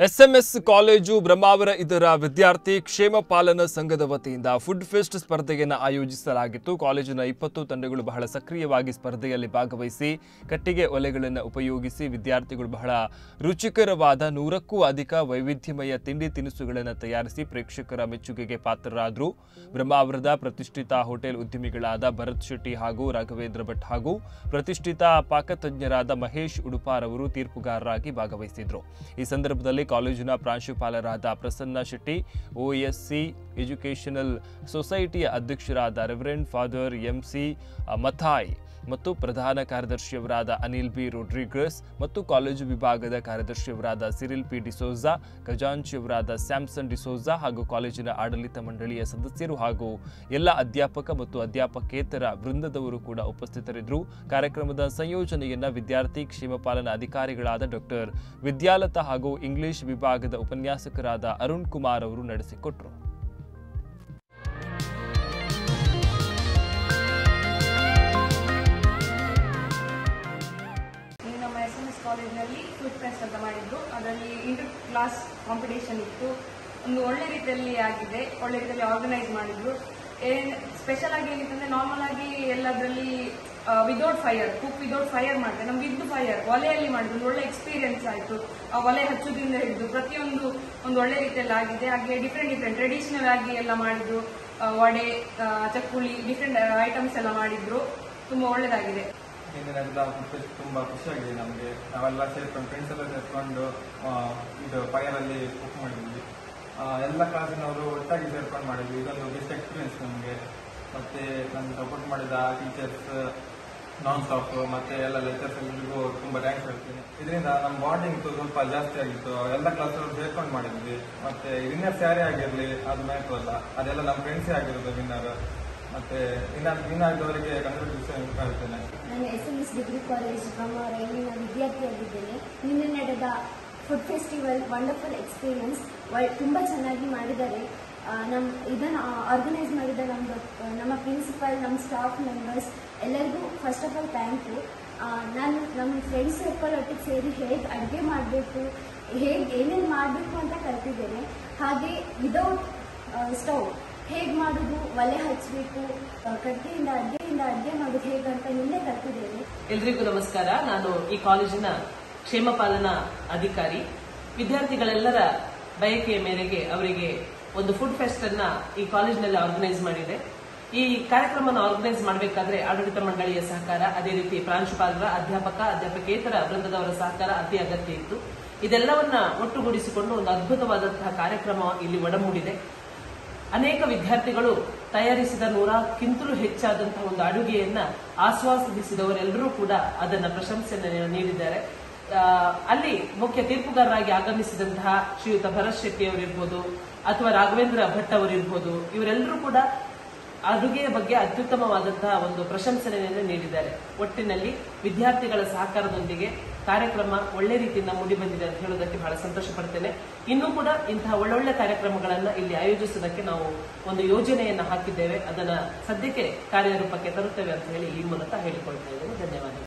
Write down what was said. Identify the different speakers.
Speaker 1: SMS college Brahmavar ಇದರ ವಿದ್ಯಾರ್ಥಿ ಕ್ಷೇಮ ಪಾಲನಾ ಸಂಘದ ವತಿಯಿಂದ ಫುಡ್ ಫೆಸ್ಟ್ ಸ್ಪರ್ಧೆಯನ್ನು ಆಯೋಜಿಸಲಾಗಿತ್ತು ಕಾಲೇಜಿನ ಇಪ್ಪತ್ತು ತಂಡಗಳು ಬಹಳ ಸಕ್ರಿಯವಾಗಿ ಸ್ಪರ್ಧೆಯಲ್ಲಿ ಭಾಗವಹಿಸಿ ಕಟ್ಟಿಗೆ ಒಲೆಗಳನ್ನು ಉಪಯೋಗಿಸಿ ವಿದ್ಯಾರ್ಥಿಗಳು ಬಹಳ ರುಚಿಕರವಾದ ನೂರಕ್ಕೂ ಅಧಿಕ ವೈವಿಧ್ಯಮಯ ತಿಂಡಿ ತಿನಿಸುಗಳನ್ನು ತಯಾರಿಸಿ ಪ್ರೇಕ್ಷಕರ ಮೆಚ್ಚುಗೆಗೆ ಪಾತ್ರರಾದರು ಬ್ರಹ್ಮಾವರದ ಪ್ರತಿಷ್ಠಿತ ಹೋಟೆಲ್ ಉದ್ಯಮಿಗಳಾದ ಭರತ್ ಶೆಟ್ಟಿ ಹಾಗೂ ರಾಘವೇಂದ್ರ ಭಟ್ ಹಾಗೂ ಪ್ರತಿಷ್ಠಿತ ಪಾಕತಜ್ಞರಾದ ಮಹೇಶ್ ಉಡುಪಾರ್ ಅವರು ತೀರ್ಪುಗಾರರಾಗಿ ಭಾಗವಹಿಸಿದ್ರು ಈ ಸಂದರ್ಭದಲ್ಲಿ ಕಾಲೇಜಿನ ಪ್ರಾಂಶುಪಾಲರಾದ ಪ್ರಸನ್ನ ಶೆಟ್ಟಿ ಓಎಸ್ಸಿ ಎಜುಕೇಷನಲ್ ಸೊಸೈಟಿಯ ಅಧ್ಯಕ್ಷರಾದ ರೆವರೆಂಡ್ ಫಾದರ್ ಎಂಸಿ ಮಥಾಯ್ ಮತ್ತು ಪ್ರಧಾನ ಕಾರ್ಯದರ್ಶಿಯವರಾದ ಅನಿಲ್ ಬಿ ರೊಡ್ರಿಗಸ್ ಮತ್ತು ಕಾಲೇಜು ವಿಭಾಗದ ಕಾರ್ಯದರ್ಶಿಯವರಾದ ಸಿರಿಲ್ ಪಿ ಡಿಸೋಜಾ ಖಜಾಂಚಿಯವರಾದ ಸ್ಯಾಮ್ಸನ್ ಡಿಸೋಜಾ ಹಾಗೂ ಕಾಲೇಜಿನ ಆಡಳಿತ ಮಂಡಳಿಯ ಸದಸ್ಯರು ಹಾಗೂ ಎಲ್ಲ ಅಧ್ಯಾಪಕ ಮತ್ತು ಅಧ್ಯಾಪಕೇತರ ವೃಂದದವರು ಕೂಡ ಉಪಸ್ಥಿತರಿದ್ದರು ಕಾರ್ಯಕ್ರಮದ ಸಂಯೋಜನೆಯನ್ನ ವಿದ್ಯಾರ್ಥಿ ಕ್ಷೇಮ ಪಾಲನಾ ಅಧಿಕಾರಿಗಳಾದ ಡಾಕ್ಟರ್ ವಿದ್ಯಾಲತಾ ಹಾಗೂ ಇಂಗ್ಲಿಷ್ ವಿಭಾಗದ ಉಪನ್ಯಾಸಕರಾದ ಅರುಣ್ ಕುಮಾರ್ ಅವರು ನಡೆಸಿಕೊಟ್ರು
Speaker 2: ಈ ನಮ್ಮ ಎಸ್ ಎಂ ಎಸ್ ಕಾಲೇಜ್ನಲ್ಲಿ ಫುಡ್ ಫೆಸ್ಟ್ ಅಂತ ಮಾಡಿದ್ರು ಅದರಲ್ಲಿ ಇಂಟರ್ ಕ್ಲಾಸ್ ಕಾಂಪಿಟೇಷನ್ ಇತ್ತು ಒಂದು ಒಳ್ಳೆ ರೀತಿಯಲ್ಲಿ ಆಗಿದೆ ಒಳ್ಳೆ ರೀತಿಯಲ್ಲಿ ಆರ್ಗನೈಸ್ ಮಾಡಿದ್ರು ಏನ್ ಸ್ಪೆಷಲ್ ಆಗಿ ಏನಿತ್ತಂದ್ರೆ ನಾರ್ಮಲ್ ಆಗಿ ಎಲ್ಲದರಲ್ಲಿ without fire cook without fire ಮಾಡಿದೆ ನಮ್ಗೆ ವಿದ್ ಫೈರ್ ಒಲೆಯಲ್ಲಿ ಮಾಡಿದ್ರು ಒಂದು ಒಳ್ಳೆ ಎಕ್ಸ್ಪೀರಿಯನ್ಸ್ ಆಯಿತು ಆ ಒಲೆ ಹಚ್ಚೋದ್ರಿಂದ ಹಿಡಿದು ಪ್ರತಿಯೊಂದು ಒಂದು ಒಳ್ಳೆ ರೀತಿಯಲ್ಲಿ ಆಗಿದೆ ಹಾಗೆ ಡಿಫ್ರೆಂಟ್ ಡಿಫ್ರೆಂಟ್ ಟ್ರೆಡಿಷನಲ್ ಆಗಿ ಎಲ್ಲ ಮಾಡಿದ್ರು ಆ, ವಡೆ ಆ, ಚಕ್ಕುಳಿ ಡಿಫ್ರೆಂಟ್ ಐಟಮ್ಸ್ ಎಲ್ಲ ಮಾಡಿದ್ರು ತುಂಬಾ ಒಳ್ಳೇದಾಗಿದೆ
Speaker 3: ಹಿಂದಿನೆಲ್ಲ ಫಸ್ಟ್ ತುಂಬಾ ಖುಷಿಯಾಗಿದೆ ನಮಗೆ ನಾವೆಲ್ಲ ಸೇರ್ಕೊಂಡು ಫ್ರೆಂಡ್ಸ್ ಎಲ್ಲ ಸೇರ್ಕೊಂಡು ಆ, ಇದು ಫೈರಲ್ಲಿ ಕುಕ್ ಮಾಡಿದ್ವಿ ಆ, ಎಲ್ಲ ಕ್ಲಾಸಿನವರು ಒಟ್ಟಾಗಿ ಸೇರ್ಕೊಂಡು ಮಾಡಿದ್ವಿ ಇದೊಂದು ಬೆಸ್ಟ್ ಎಕ್ಸ್ಪೀರಿಯನ್ಸ್ ನಮಗೆ ಮತ್ತೆ ನಮ್ಗೆ ಸಪೋರ್ಟ್ ಮಾಡಿದ ಟೀಚರ್ಸ್ ನಾನ್ ಸ್ಟಾಪ್ ಮತ್ತೆ ಎಲ್ಲ ಲೆಕ್ಚರ್ಸ್ ಎಲ್ರಿಗೂ ತುಂಬಾ ಥ್ಯಾಂಕ್ಸ್ ಹೇಳ್ತೀನಿ ಇದರಿಂದ ನಮ್ಮ ಬಾಂಡಿಂಗ್ ಸ್ವಲ್ಪ ಜಾಸ್ತಿ ಆಗಿತ್ತು ಎಲ್ಲ ಕ್ಲಾಸ್ ಸೇರ್ಕೊಂಡು ಮಾಡಿದ್ವಿ ಮತ್ತೆ ವಿನ್ನರ್ಸ್ ಯಾರೇ ಆಗಿರಲಿ ಅದು ಮ್ಯಾಟ್ರ್ ಅಲ್ಲ ಅದೆಲ್ಲ ನಮ್ಮ ಫ್ರೆಂಡ್ಸೇ ಆಗಿರೋದು ವಿನ್ನರ್ ಮತ್ತೆ ವಿನ್ನರ್ ವಿನ್ ಆಗಿದವರಿಗೆ ಕಂಗ್ರಾಚುಲೇಷನ್ ಹೇಳ್ತೇನೆ
Speaker 4: ನಾನು S M S degree college Brahmavar ಇಲ್ಲಿನ ವಿದ್ಯಾರ್ಥಿಯಾಗಿದ್ದೇನೆ ನಿನ್ನೆ ನಡೆದ ಫುಡ್ ಫೆಸ್ಟಿವಲ್ ವಂಡರ್ಫುಲ್ ಎಕ್ಸ್ಪೀರಿಯನ್ಸ್ ತುಂಬ ಚೆನ್ನಾಗಿ ಮಾಡಿದ್ದಾರೆ ಆ, ನಮ್ಮ ಇದನ್ನು ಆರ್ಗನೈಸ್ ಮಾಡಿದ ನಮ್ಮದು ನಮ್ಮ ಪ್ರಿನ್ಸಿಪಲ್ ನಮ್ಮ ಸ್ಟಾಫ್ ಮೆಂಬರ್ಸ್ ಎಲ್ಲರಿಗೂ first of all thank you ನಾನು ನಮ್ಮ ಫ್ರೆಂಡ್ಸ್ ಸರ್ಕಲ್ ಒಟ್ಟಿಗೆ ಸೇರಿ ಹೇಗೆ ಅಡುಗೆ ಮಾಡಬೇಕು ಹೇಗೆ ಏನೇನು ಮಾಡಬೇಕು ಅಂತ ಕಲ್ತಿದ್ದೇನೆ ಹಾಗೆ ವಿದೌಟ್ ಸ್ಟವ್ ಹೇಗೆ ಮಾಡೋದು ಒಲೆ ಹಚ್ಚಬೇಕು ಕಟ್ಟಿಗೆಯಿಂದ ಅಡುಗೆಯಿಂದ ಅಡುಗೆ ಮಾಡೋದು ಹೇಗಂತ ನಿನ್ನೆ ಕಲ್ತಿದ್ದೇನೆ
Speaker 5: ಎಲ್ರಿಗೂ ನಮಸ್ಕಾರ ನಾನು ಈ ಕಾಲೇಜಿನ ಕ್ಷೇಮ ಪಾಲನಾ ಅಧಿಕಾರಿ ವಿದ್ಯಾರ್ಥಿಗಳೆಲ್ಲರ ಬಯಕೆಯ ಮೇರೆಗೆ ಅವರಿಗೆ ಒಂದು ಫುಡ್ ಫೆಸ್ಟ್ ಅನ್ನ ಈ ಕಾಲೇಜಿನಲ್ಲಿ ಆರ್ಗನೈಸ್ ಮಾಡಿದೆ ಈ ಕಾರ್ಯಕ್ರಮನ ಆರ್ಗನೈಸ್ ಮಾಡಬೇಕಾದ್ರೆ ಆಡಳಿತ ಮಂಡಳಿಯ ಸಹಕಾರ ಅದೇ ರೀತಿ ಪ್ರಾಂಶುಪಾಲರ ಅಧ್ಯಾಪಕ ಅಧ್ಯಾಪಕೇತರ ವೃಂದದವರ ಸಹಕಾರ ಅತಿ ಅಗತ್ಯ ಇತ್ತು ಇದೆಲ್ಲವನ್ನ ಒಟ್ಟುಗೂಡಿಸಿಕೊಂಡು ಒಂದು ಅದ್ಭುತವಾದಂತಹ ಕಾರ್ಯಕ್ರಮ ಇಲ್ಲಿ ಒಡಮೂಡಿದೆ ಅನೇಕ ವಿದ್ಯಾರ್ಥಿಗಳು ತಯಾರಿಸಿದ ನೂರಕ್ಕಿಂತಲೂ ಹೆಚ್ಚಾದಂತಹ ಒಂದು ಅಡುಗೆಯನ್ನ ಆಸ್ವಾದಿಸಿದವರೆಲ್ಲರೂ ಕೂಡ ಅದನ್ನ ಪ್ರಶಂಸೆಯನ್ನು ನೀಡಿದ್ದಾರೆ ಆ, ಅಲ್ಲಿ ಮುಖ್ಯ ತೀರ್ಪುಗಾರರಾಗಿ ಆಗಮಿಸಿದಂತಹ ಶ್ರೀಯುತ ಭರತ್ ಶೆಟ್ಟಿ ಅವರಿರ್ಬೋದು ಅಥವಾ ರಾಘವೇಂದ್ರ ಭಟ್ ಅವರಿರ್ಬೋದು ಇವರೆಲ್ಲರೂ ಕೂಡ ಅಡುಗೆಯ ಬಗ್ಗೆ ಅತ್ಯುತ್ತಮವಾದಂತಹ ಒಂದು ಪ್ರಶಂಸನೆಯನ್ನು ನೀಡಿದ್ದಾರೆ ಒಟ್ಟಿನಲ್ಲಿ ವಿದ್ಯಾರ್ಥಿಗಳ ಸಹಕಾರದೊಂದಿಗೆ ಕಾರ್ಯಕ್ರಮ ಒಳ್ಳೆ ರೀತಿಯಿಂದ ಮೂಡಿ ಬಂದಿದೆ ಅಂತ ಹೇಳೋದಕ್ಕೆ ಬಹಳ ಸಂತೋಷ ಪಡ್ತೇನೆ ಇನ್ನೂ ಕೂಡ ಇಂತಹ ಒಳ್ಳೊಳ್ಳೆ ಕಾರ್ಯಕ್ರಮಗಳನ್ನ ಇಲ್ಲಿ ಆಯೋಜಿಸೋದಕ್ಕೆ ನಾವು ಒಂದು ಯೋಜನೆಯನ್ನ ಹಾಕಿದ್ದೇವೆ ಅದನ್ನ ಸದ್ಯಕ್ಕೆ ಕಾರ್ಯರೂಪಕ್ಕೆ ತರುತ್ತೇವೆ ಅಂತ ಹೇಳಿ ಈ ಮೂಲಕ ಹೇಳಿಕೊಳ್ತಾ ಇದ್ದೇನೆ ಧನ್ಯವಾದ